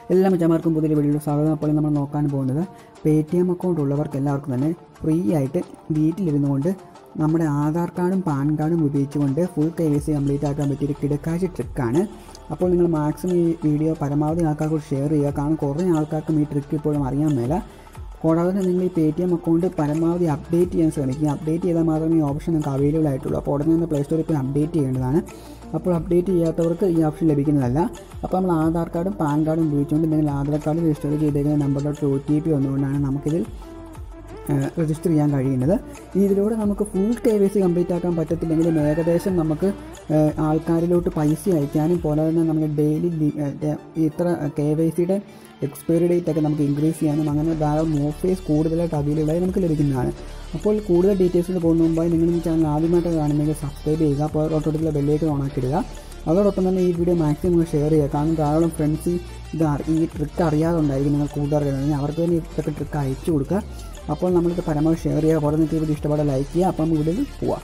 എല്ലാ മച്ചന്മാർക്കും പുതിയ വീഡിയോ സ്വാഗതം അപ്പോൾ നമ്മൾ നോക്കാൻ പോകുന്നത് പേ ടി എം അക്കൗണ്ട് ഉള്ളവർക്ക് എല്ലാവർക്കും തന്നെ ഫ്രീ ആയിട്ട് വീട്ടിലിരുന്നു കൊണ്ട് നമ്മുടെ ആധാർ കാർഡും പാൻ കാർഡും ഉപയോഗിച്ചുകൊണ്ട് full K Y C complete ആക്കാൻ പറ്റിയൊരു കിടക്കാഴ്ച ട്രിക്കാണ് അപ്പോൾ നിങ്ങൾ മാക്സിമം ഈ വീഡിയോ പരമാവധി ആൾക്കാർക്ക് ഷെയർ ചെയ്യുക കാരണം കുറേ ആൾക്കാർക്കും ഈ ട്രിക്ക് ഇപ്പോഴും അറിയാൻ മേല കൂടാതെ തന്നെ നിങ്ങൾ ഈ പേ ടി എം അക്കൗണ്ട് പരമാവധി അപ്ഡേറ്റ് ചെയ്യാൻ ശ്രമിക്കുക അപ്ഡേറ്റ് ചെയ്താൽ മാത്രമേ ഈ ഓപ്ഷൻ നിങ്ങൾക്ക് അവൈലബിൾ ആയിട്ടുള്ളൂ അപ്പോൾ ഉടനെ തന്നെ പ്ലേ സ്റ്റോറിൽ പോയി അപ്ഡേറ്റ് ചെയ്യേണ്ടതാണ് അപ്പോൾ അപ്ഡേറ്റ് ചെയ്യാത്തവർക്ക് ഈ ഓപ്ഷൻ ലഭിക്കുന്നതല്ല അപ്പോൾ നമ്മൾ ആധാർ കാർഡും പാൻ കാർഡും ഉപയോഗിച്ചുകൊണ്ട് നിങ്ങൾ ആധാർ കാർഡ് രജിസ്റ്റർ ചെയ്തേക്കുന്ന നമ്പറിലോട്ട് ഒ ടി പി വന്നുകൊണ്ടാണ് നമുക്കിതിൽ രജിസ്റ്റർ ചെയ്യാൻ കഴിയുന്നത് ഇതിലൂടെ നമുക്ക് full K Y C complete ആക്കാൻ പറ്റത്തില്ലെങ്കിലും ഏകദേശം നമുക്ക് ഏഹ്, ആൾക്കാരിലോട്ട് പൈസ അയക്കാനും പോലെ തന്നെ നമുക്ക് ഡെയിലി ഇത്ര കെ വൈ സിയുടെ എക്സ്പയറി ഡേറ്റ് ഒക്കെ നമുക്ക് ഇൻക്രീസ് ചെയ്യാനും അങ്ങനെ ധാരാളം ഓഫേഴ്സ് കൂടുതലായിട്ട് അവൈലബിൾ ആയി നമുക്ക് ലഭിക്കുന്നതാണ് അപ്പോൾ കൂടുതൽ ഡീറ്റെയിൽസിൽ പോകുന്ന മുമ്പായി നിങ്ങൾ ഈ ചാനൽ ആദ്യമായിട്ട് കാണുന്നെങ്കിൽ സബ്സ്ക്രൈബ് ചെയ്യുക അപ്പോൾ തൊട്ടടുത്തുള്ള ബെല്ലേക്ക് ഓണാക്കിടുക അതോടൊപ്പം തന്നെ ഈ വീഡിയോ മാക്സിമം ഷെയർ ചെയ്യുക കാരണം ധാരാളം ഫ്രണ്ട്സ് ഇത് അറി- ഈ ട്രിക്ക് അറിയാതെ ഉണ്ടായിരിക്കും നിങ്ങൾ കൂട്ടുകാർ അവർക്ക് തന്നെ ഇതൊക്കെ ട്രിക്ക് അയച്ചു കൊടുക്കുക അപ്പോൾ നമ്മളിത് പരമാവധി ഷെയർ ചെയ്യുക അപ്പോൾ നിങ്ങൾക്ക് വീഡിയോ ഇഷ്ടപ്പെടാൻ ലൈക്ക് ചെയ്യുക അപ്പം നമുക്ക് വീഡിയോയിൽ പോവാം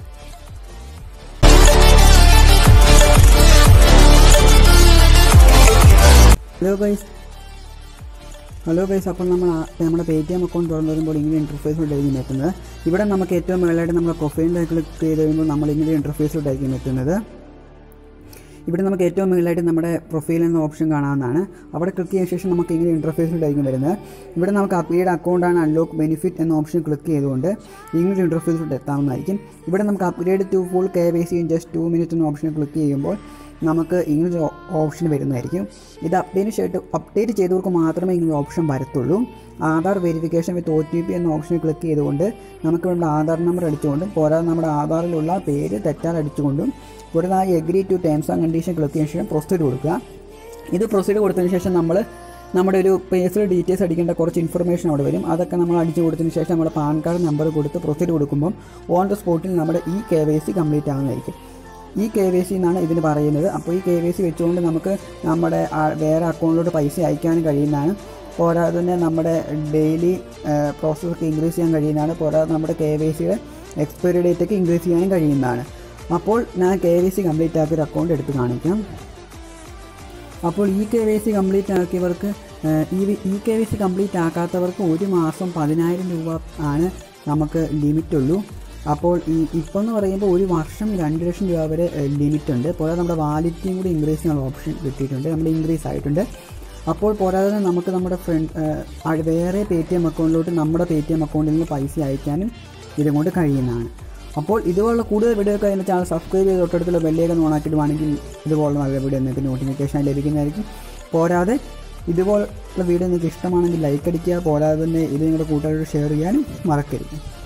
ഹലോ ഗൈസ് ഹലോ ഗൈസ് അപ്പോൾ നമ്മൾ ആ- നമ്മുടെ പേ ടി എം അക്കൗണ്ട് തുറന്നു വരുമ്പോൾ ഇങ്ങനെ ഇൻ്റർഫേസിലോട്ടായിരിക്കും എത്തുന്നത് ഇവിടെ നമുക്ക് ഏറ്റവും മുകളിലായിട്ട് നമ്മുടെ പ്രൊഫൈലിൻ്റെ ക്ലിക്ക് ചെയ്ത് കഴിയുമ്പോൾ നമ്മൾ ഇങ്ങനെ ഇൻ്റർഫേസിലോട്ടായിരിക്കും എത്തുന്നത് ഇവിടെ നമുക്ക് ഏറ്റവും മുകളിലായിട്ട് നമ്മുടെ പ്രൊഫൈൽ എന്ന ഓപ്ഷൻ കാണാവുന്നതാണ് അവിടെ ക്ലിക്ക് ചെയ്ത ശേഷം നമുക്ക് ഇങ്ങനെ ഇൻ്റർഫേസിലോട്ടായിരിക്കും വരുന്നത് ഇവിടെ നമുക്ക് അപ്ഗ്രേഡ് അക്കൗണ്ടാണ് അൺലോക്ക് ബെനിഫിറ്റ് എന്ന ഓപ്ഷൻ ക്ലിക്ക് ചെയ്തുകൊണ്ട് ഇങ്ങനെ ഇൻ്റർഫേസിലോട്ട് എത്താവുന്നതായിരിക്കും ഇവിടെ നമുക്ക് upgrade to full K Y C in just two minute എന്ന ഓപ്ഷൻ ക്ലിക്ക് ചെയ്യുമ്പോൾ നമുക്ക് ഇങ്ങനെ ഓപ്ഷൻ വരുന്നതായിരിക്കും ഇത് അപ്ഡേറ്റ് ചെയ്തിട്ട് അപ്ഡേറ്റ് ചെയ്തവർക്ക് മാത്രമേ ഇങ്ങനെ ഓപ്ഷൻ വരത്തുള്ളൂ Aadhaar verification with O T P എന്ന ഓപ്ഷൻ ക്ലിക്ക് ചെയ്തുകൊണ്ട് നമുക്ക് നമ്മുടെ ആധാർ നമ്പർ അടിച്ചുകൊണ്ടും പോരാതെ നമ്മുടെ ആധാറിലുള്ള പേര് തെറ്റാൻ അടിച്ചുകൊണ്ടും ഇവിടെ ആ agree to terms and condition click ചെയ്ത ശേഷം പ്രൊസീഡ് കൊടുക്കുക ഇത് പ്രൊസീഡ് കൊടുത്തതിന് ശേഷം നമ്മൾ നമ്മുടെ ഒരു പേഴ്സണൽ ഡീറ്റെയിൽസ് അടിക്കേണ്ട കുറച്ച് ഇൻഫർമേഷൻ അവിടെ വരും അതൊക്കെ നമ്മൾ അടിച്ചു കൊടുത്തതിന് ശേഷം നമ്മുടെ പാൻ കാർഡ് നമ്പർ കൊടുത്ത് പ്രൊസീഡ് കൊടുക്കുമ്പോൾ ഓൺ ദ സ്പോട്ടിൽ നമ്മുടെ ഈ കെ വൈ സി കംപ്ലീറ്റ് ആകുന്നതായിരിക്കും ഈ കെ വൈ സി എന്നാണ് ഇതിന് പറയുന്നത് അപ്പോൾ ഈ കെ വൈ സി വെച്ചുകൊണ്ട് നമുക്ക് നമ്മുടെ ആ- വേറെ അക്കൗണ്ടിലോട്ട് പൈസ അയക്കാനും കഴിയുന്നതാണ് പോരാതെ തന്നെ നമ്മുടെ ഡെയിലി പ്രോസസ്സൊക്കെ ഇൻക്രീസ് ചെയ്യാൻ കഴിയുന്നതാണ് പോരാതെ നമ്മുടെ കെ വൈ സിയുടെ എക്സ്പയറി ഡേറ്റ് ഒക്കെ ഇൻക്രീസ് ചെയ്യാനും കഴിയുന്നതാണ് അപ്പോൾ ഞാൻ കെ വൈ സി കംപ്ലീറ്റ് ആക്കിയ ഒരു അക്കൗണ്ട് എടുത്ത് കാണിക്കാം അപ്പോൾ ഈ കെ വൈ സി കംപ്ലീറ്റ് ആക്കിയവർക്ക് ഏഹ്, ഈ വി- ഈ കെ വൈ സി കംപ്ലീറ്റ് ആക്കാത്തവർക്ക് ഒരു മാസം പതിനായിരം രൂപ ആണ് നമുക്ക് ലിമിറ്റ് ഉള്ളൂ അപ്പോൾ ഈ ഇപ്പോൾ എന്ന് പറയുമ്പോൾ ഒരു വർഷം രണ്ട് ലക്ഷം രൂപ വരെ ലിമിറ്റ് ഉണ്ട് പോരാതെ നമ്മുടെ വാലിറ്റിയും കൂടി ഇൻക്രീസ് ചെയ്യാനുള്ള ഓപ്ഷൻ കിട്ടിയിട്ടുണ്ട് നമ്മൾ ഇൻക്രീസ് ആയിട്ടുണ്ട് അപ്പോൾ പോരാതെ തന്നെ നമുക്ക് നമ്മുടെ ഫ്രണ്ട് വേറെ പേ ടി എം അക്കൗണ്ടിലോട്ട് നമ്മുടെ പേ ടി എം അക്കൗണ്ടിൽ നിന്ന് പൈസ അയക്കാനും ഇതും കൊണ്ട് കഴിയുന്നതാണ് അപ്പോൾ ഇതുപോലുള്ള കൂടുതൽ വീഡിയോ ഒക്കെ അതിൻ്റെ ചാനൽ സബ്സ്ക്രൈബ് ചെയ്ത് തൊട്ടടുത്തുള്ള ബെല്ലേക്ക് ഓണാക്കിയിടുവാണെങ്കിൽ ഇതുപോലുള്ള നല്ല വീഡിയോ നിങ്ങൾക്ക് നോട്ടിഫിക്കേഷൻ ലഭിക്കുന്നതായിരിക്കും പോരാതെ ഇതുപോലുള്ള വീഡിയോ നിങ്ങൾക്ക് ഇഷ്ടമാണെങ്കിൽ ലൈക്ക് അടിക്കുക പോരാതെ തന്നെ ഇത് നിങ്ങളുടെ കൂട്ടുകാരോട് ഷെയർ ചെയ്യാനും മറക്കരുത്